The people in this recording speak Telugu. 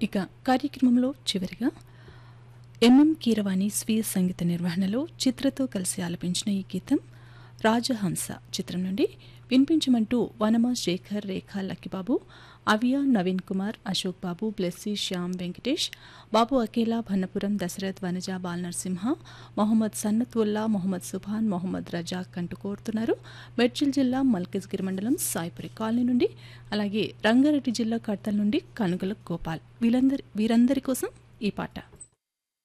ఇక కార్యక్రమంలో చివరిగా ఎంఎం కీరవాణి స్వీయ సంగీత నిర్వహణలో చిత్రతో కలిసి ఆలపించిన ఈ గీతం రాజహంస చిత్రం నుండి వినిపించమంటూ వనమా శేఖర్ రేఖా లక్కిబాబు అవియా నవీన్ కుమార్ అశోక్ బాబు బ్లెస్సీ శ్యామ్ వెంకటేష్ బాబు అకేలా భన్నపురం దశరథ్ వనజ బాల్ నరసింహ మొహమ్మద్ సన్నత్వుల్లా మొహమ్మద్ సుభాన్ మొహమ్మద్ రజాక్ అంటూ కోరుతున్నారు మెడ్చిల్ జిల్లా మల్కజ్గిరి మండలం సాయిపురి కాలనీ నుండి అలాగే రంగారెడ్డి జిల్లా కడతల నుండి కనుగల గోపాల్ వీళ్ళందరి వీరందరి కోసం ఈ పాట